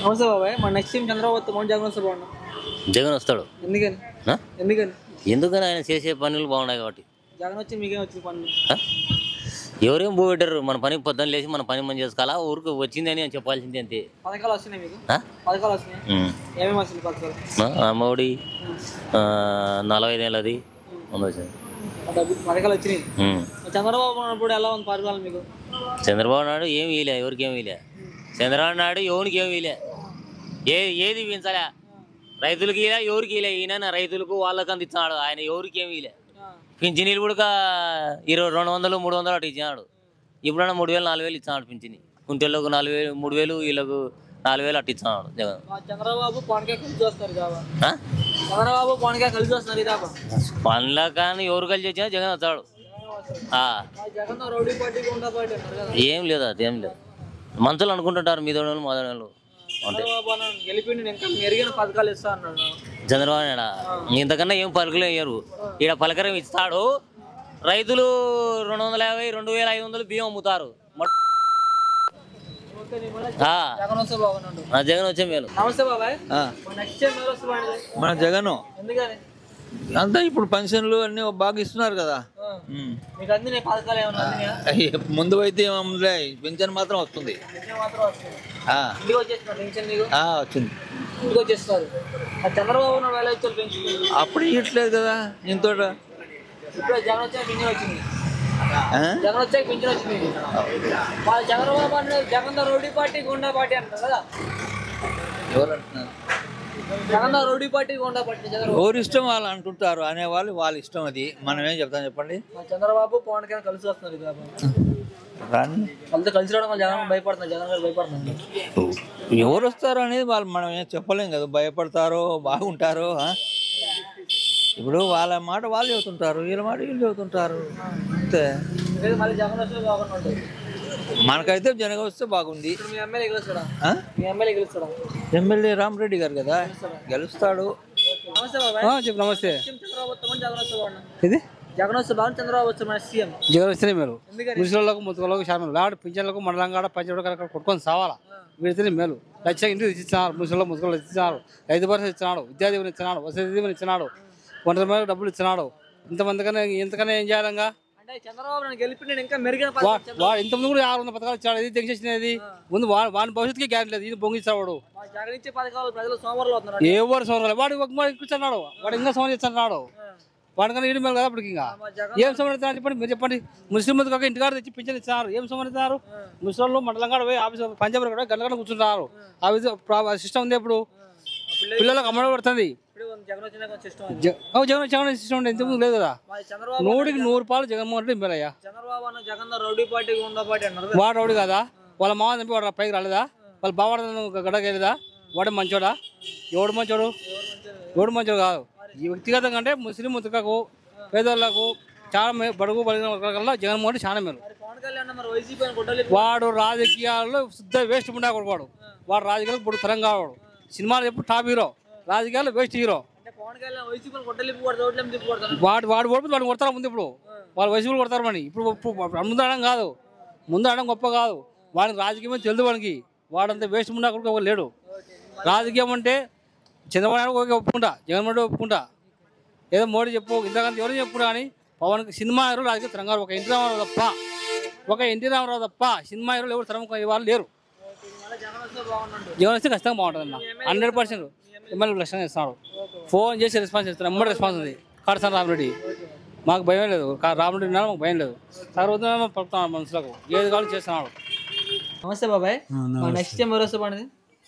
నమస్తే బాబాయ్ మన నెక్స్ట్ టైం చంద్రబాబు వస్తే మౌంట్ జగన్ వస్తే బాగుండు జగన్ వస్తాడు ఎందుకని ఆ? ఎందుకని ఎందుకని ఆయన చేసే పనులు బాగున్నాయి కాబట్టి జగన్ వచ్చి మీకేం వచ్చింది పనులు ఆ? ఎవరేం పోగొట్టారు మన పని పొద్దున్న లేచి మన పని మనం చేసుకోవాలా ఊరికి వచ్చిందని అని చెప్పాల్సింది అంతే పథకాలు వస్తున్నాయి మీకు ఆ? పథకాలు వస్తున్నాయి ఉమ్. ఏమేమి వస్తున్నాయి పథకాలు ఆ, అమ్మఒడి ఆ, నలభై నెలది ఉండొచ్చు డబ్బు పథకాలు వచ్చినాయి ఉమ్. చంద్రబాబు ఉన్నప్పుడు ఎలా ఉంది పథకాలు మీకు చంద్రబాబు నాయుడు ఏం వీలే ఎవరికి ఏం వీలే చంద్రబాబు నాయుడు ఎవరికి ఏం వీలే ఏ ఏది వీంచాలా రైతులకి ఇలా ఎవరికి ఇలా ఈయన రైతులకు వాళ్ళకి అందిస్తున్నాడు ఆయన ఎవరికి ఏం వీలే పింఛనీలు కూడా ఇరవై రెండు వందలు మూడు వందలు అటు ఇచ్చినాడు ఇప్పుడన్నా మూడు వేలు నాలుగు వేలు ఇచ్చినాడు పింఛని కుంటెళ్ళకు నాలుగు వేలు మూడు వేలు వీళ్ళకు నాలుగు వేలు అట్టు ఇచ్చినాడు జగన్ మా చంద్రబాబు పవన్ కళ్యాణ్ కలిసి వస్తారు కావా ఆ? చంద్రబాబు పవన్ కళ్యాణ్ కలిసి వస్తున్నారు ఇదాకా పనుల కానీ ఎవరు కలిసి వచ్చినా జగన్ వస్తాడు ఆ. మా Jagan rowdy party goonda party అంటారు కదా ఏం లేదు అది ఏం లేదు మంచులు అనుకుంటుంటారు మీ దోడలు మా దోడలు అంతే చంద్రబాబు అన్న గెలిపి నేను ఇంకా మెరుగైన పథకాలు ఇస్తా అన్నాడు చంద్రబాబు నాయుడు ఇంతకన్నా ఏం పలుకులు వేయరు ఈడ పలకరం ఇస్తాడు రైతులు రెండు వందల యాభై రెండు వేల ఐదు వందలు బియ్యం అమ్ముతారు మొట్ట- ఓకే నీ మళ్ళీ ఆ, జగన్ వస్తే బాగున్నాడు ఆ జగన్ వచ్చే మేలు నమస్తే బాబాయ్ నెక్స్ట్ టైం ఎవరు వస్తే బాగుండేది మన జగన్ ఎందుకని అంతా ఇప్పుడు పెన్షన్లు అన్ని బాగా ఇస్తున్నారు కదా ఆ. ఉమ్. మీకు అందిన పథకాలు ఏమన్నా అందినాయా అయ్య, ముందు అయితే ఏమన్నా పెన్షన్ మాత్రం వస్తుంది పెన్షన్ మాత్రం వస్తుంది ఆ, ఇంటికి వచ్చేస్తున్నారు పెన్షన్ నీకు ఆ, వచ్చింది ఇంటికి వచ్చేస్తారు ఆ చంద్రబాబు నాయుడు వేల ఇచ్చారు పెన్షన్ అప్పుడు ఇవ్వట్లేదు కదా ఇంతో ఇప్పుడు జగన్ వచ్చాక పెన్షన్ వచ్చింది జగన్ వచ్చాక పెన్షన్ వచ్చింది వాళ్ళు చంద్రబాబు అన్నారు జగన్ దా రౌడీ పార్టీ గుండా పార్టీ అంటారు కదా ఎవరు అంటున్నారు జగన్ దా rowdy party goonda party Chandrababu ఎవరు ఇష్టం వాళ్ళు అంటుంటారు అనేవాళ్ళు వాళ్ళ ఇష్టం అది మనం ఏం చెప్తాం చెప్పండి మా చంద్రబాబు పవన్ కళ్యాణ్ కలిసి వస్తున్నారు ఇది కాబట్టి రాని వాళ్ళతో కలిసి రావడం వల్ల జగన్ భయపడుతున్నారు జగన్ గారు భయపడుతున్నారు ఎవరు వస్తారు అనేది వాళ్ళు మనం ఏం చెప్పలేం కదా భయపడతారో బాగుంటారో ఆ? ఇప్పుడు వాళ్ళ మాట వాళ్ళు చెబుతుంటారు వీళ్ళ మాట వీళ్ళు చెబుతుంటారు అంతే లేదు మళ్ళీ జగన్ వస్తే బాగున్నాడు మనకైతే జనగ వస్తే బాగుంది ఇప్పుడు మీ ఎమ్మెల్యే గెలుస్తాడా ఆ? మీ ఎమ్మెల్యే గెలుస్తాడా ఎమ్మెల్యే రామరెడ్డి గారు కదా గెలుస్తాడు నమస్తే బాబాయ్ చెప్పు నమస్తే సీఎం చంద్రబాబు వస్తామని జగన్ వస్తే బాగున్నాడు ఇది జగన్ వస్తే బాగుంది చంద్రబాబు వస్తే మన సీఎం జగన్ వస్తేనే మేలు ఎందుకని ముసలిళ్ళకు ముతులకు శాతం లాడు పింఛన్లకు మండలంగాడ పంచడం కనుక కొట్టుకొని సావాలా వీడితేనే మేలు లక్ష ఇంటికి ఇచ్చినారు ముసలిలో ముసుగులు ఇచ్చినారు రైతు భరోసా ఇచ్చినాడు విద్యా దీవెన ఇచ్చినాడు వసతి దీవెన ఇచ్చినాడు ఒంటరి మీద డబ్బులు ఇచ్చినాడు ఇంతమందికన్నా ఇంతకన్నా ఏం చేయాలంగా అంటే చంద్రబాబు నాయుడు గెలిపి నేను ఇంకా మెరుగైన వా- పథకాలు వాడు ఇంతమంది కూడా ఆరు వందల పథకాలు ఇచ్చాడు ఇది తెగేసినది ముందు వాడు వాడి భవిష్యత్తుకి గ్యారెంటీ లేదు ఇది పొంగిస్తాడు మా జగన్ ఇచ్చే పథకాలు ప్రజలు సోమవారం అవుతున్నారు ఏ వాడు సోమరాలు వాడు ఒక మాట ఇస్తున్నాడు వాడు ఇంకా సోమరం ఇస్తున్నాడు వాడికన్నా ఇటు మేలు కదా అప్పటికి ఇంకా మా జగన్ ఏం సమర్థించారు చెప్పండి మీరు చెప్పండి ముస్లిం కాక ఇంటికాడ తెచ్చి పింఛన్ ఇచ్చినారు ఏం సమర్థించారు ముస్లింలు మండలం కాడ పోయి ఆఫీస్ పంజాబ్ కూడా గంట గంట కూర్చుంటారు ఆ విధంగా సిస్టమ్ ఉంది ఇప్పుడు పిల్లలకు అమ్మడం పడుతుంది ఇప్పుడు జగన్ వచ్చినాక సిస్టమ్ అది. జ- ఓ జగన్ జగన్ సిస్టమ్ ఉంది ఇంతకుముందు లేదు కదా మా చంద్రబాబు నూటికి నూరు రూపాయలు జగన్మోహన్ రెడ్డి మేలయ్యా చంద్రబాబు అన్న జగన్ దా రౌడీ పార్టీ గుండా పార్టీ అన్నారు కదా. వాడు రౌడు కదా వాళ్ళ మామ చంపి వాడు పైకి రాలేదా వాళ్ళ బావాడు గడగలేదా వాడు మంచోడా ఎవడు మంచోడు ఎవడు మంచోడు కాదు ఈ వ్యక్తిగతంగా అంటే ముస్లిం ముతకకు పేదోళ్ళకు చాలా మే- బడుగు బలిగిన వర్గాల జగన్మోహన్ రెడ్డి చాలా మేలు మరి పవన్ కళ్యాణ్ మరి వైసీపీ అని గుడ్డలు వాడు రాజకీయాల్లో శుద్ధ వేస్ట్ ఉండా వాడు వాడు రాజకీయాలు ఇప్పుడు తరంగా వాడు సినిమాలు ఎప్పుడు టాప్ హీరో రాజకీయాలు వేస్ట్ హీరో అంటే పవన్ కళ్యాణ్ వైసీపీ అని గుడ్డలు ఇప్పి రోడ్లు ఏమి తిప్పి కొడతాను వాడు వాడు ఓడిపోతే వాడు కొడతారు ముందు ఇప్పుడు వాళ్ళు వయసులు కొడతారు మని ఇప్పుడు ఇప్పుడు ముందు అనడం కాదు ముందు అనడం గొప్ప కాదు వాడికి రాజకీయం తెలుసు వాడికి వాడంతా వేస్ట్ ఉండా కూడా ఎవరు లేడు రాజకీయం అంటే చంద్రబాబు నాయుడు ఓకే ఒప్పుకుంటా జగన్మోహన్ రెడ్డి ఒప్పుకుంటా ఏదో మోడీ చెప్పు ఇంతకంత ఎవరు చెప్పు కానీ పవన్ సినిమా హీరోలు రాజకీయ తెలంగాణ ఒక ఎన్టీ రామారావు తప్ప ఒక ఎన్టీ రామారావు తప్ప సినిమా హీరోలు ఎవరు తరం వాళ్ళు లేరు మళ్ళీ జగన్ వస్తే బాగున్నాడు జగన్ వస్తే ఖచ్చితంగా బాగుంటుంది అన్న హండ్రెడ్ పర్సెంట్ ఎమ్మెల్యే లక్షణంగా ఇస్తున్నాడు ఫోన్ చేసి రెస్పాన్స్ ఇస్తున్నాడు ఎమ్మడి రెస్పాన్స్ ఉంది కడసాను రామరెడ్డి మాకు భయం లేదు కా- రామరెడ్డి ఉన్నా మాకు భయం లేదు తర్వాత పలుకుతున్నాడు మనుషులకు ఏది కావాలో చేస్తున్నాడు నమస్తే బాబాయ్ మా నెక్స్ట్ టైం ఎవరు వస్తే బాగుంది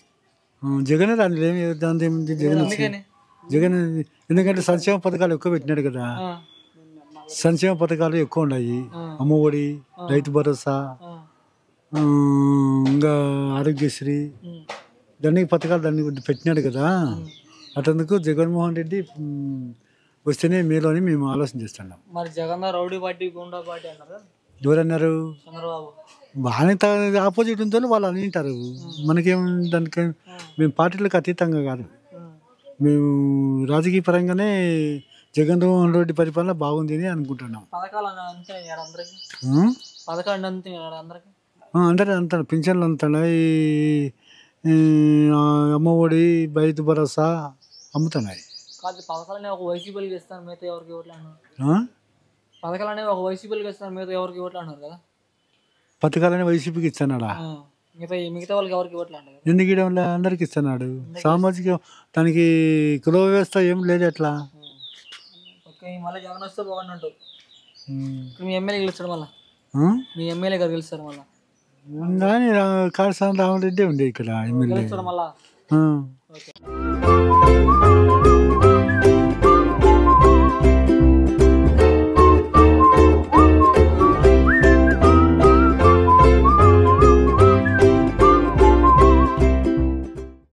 జగన్ రాని ఏమి దాని ఏముంది జగన్ వచ్చి- అందుకని జగన్ ఎందుకంటే సంక్షేమ పథకాలు ఎక్కువ పెట్టినాడు కదా ఆ, సంక్షేమ పథకాలు ఎక్కువ ఉన్నాయి అమ్మఒడి రైతు భరోసా ఆ, ఆ, ఇంకా ఆరోగ్యశ్రీ ఉమ్. దాన్ని పథకాలు దాన్ని పెట్టినాడు కదా అటందుకు జగన్మోహన్ రెడ్డి మ్, వస్తేనే మేలు అని మేము ఆలోచన చేస్తున్నాం మరి జగన్ దా రౌడీ పార్టీ గుండా పార్టీ అన్నారు కదా ఎవరన్నారు చంద్రబాబు బాగానే ఆపోజిట్ ఉందో వాళ్ళు అని అంటారు మనకేం దానికి మేము పార్టీలకు అతీతంగా కాదు ఉమ్. మేము రాజకీయ పరంగానే జగన్మోహన్ రెడ్డి పరిపాలన బాగుంది అని అనుకుంటున్నాం పథకాలు అన్న అంతే అందరికి ఉం? పథకాలు అంతే అందరికి ఆ, అందరూ అంటాడు పింఛన్లు అంటాడు ఈ ఈ, ఆ, అమ్మఒడి బయట భరోసా అమ్ముతున్నాయి కాదు పథకాలు అనేవి ఒక వైసీపీలకు ఇస్తాను మిగతా ఎవరికి ఇవ్వట్లే అన్నారు ఆ? పథకాలు అనేవి ఒక వైసీపీలకు ఇస్తాను మిగతా ఎవరికి ఇవ్వట్లే అన్నారు కదా పథకాలని వైసీపీకి ఇస్తున్నాడా ఆ, మిగతా మిగతా వాళ్ళకి ఎవరికి ఇవ్వట్లే అంటారు కదా ఎందుకు ఇవ్వడం లే? అందరికి ఇస్తున్నాడు సామాజిక దానికి కుల వ్యవస్థ ఏం లేదు అట్లా ఓకే మళ్ళీ జగన్ వస్తే బాగున్నట్టు ఉమ్. ఇప్పుడు మీ ఎమ్మెల్యే గెలుస్తాడు మళ్ళీ ఆ? మీ ఎమ్మెల్యే గారు గెలుస్తారు మళ్ళీ కానీ రా- కాళేశ్వరం రామరెడ్డి ఉండే ఇక్కడ ఎమ్మెల్యే గెలుస్తాడు మళ్ళా ఆ. ఓకే